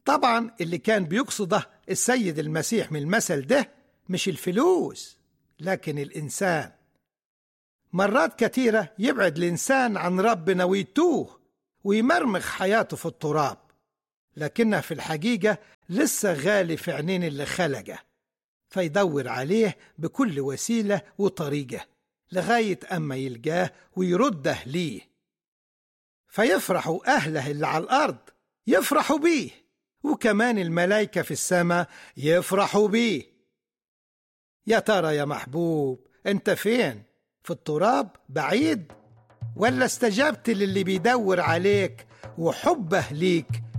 طبعا اللي كان بيقصده السيد المسيح من المثل ده مش الفلوس لكن الإنسان مرات كتيرة يبعد الإنسان عن ربنا ويتوه ويمرمغ حياته في التراب لكنها في الحقيقة لسه غالي في عينين اللي خلقه فيدور عليه بكل وسيلة وطريقة لغاية أما يلقاه ويرده ليه فيفرحوا أهله اللي على الأرض يفرحوا بيه وكمان الملائكة في السماء يفرحوا بيه يا ترى يا محبوب انت فين في التراب بعيد ولا استجبت للي بيدور عليك وحبه ليك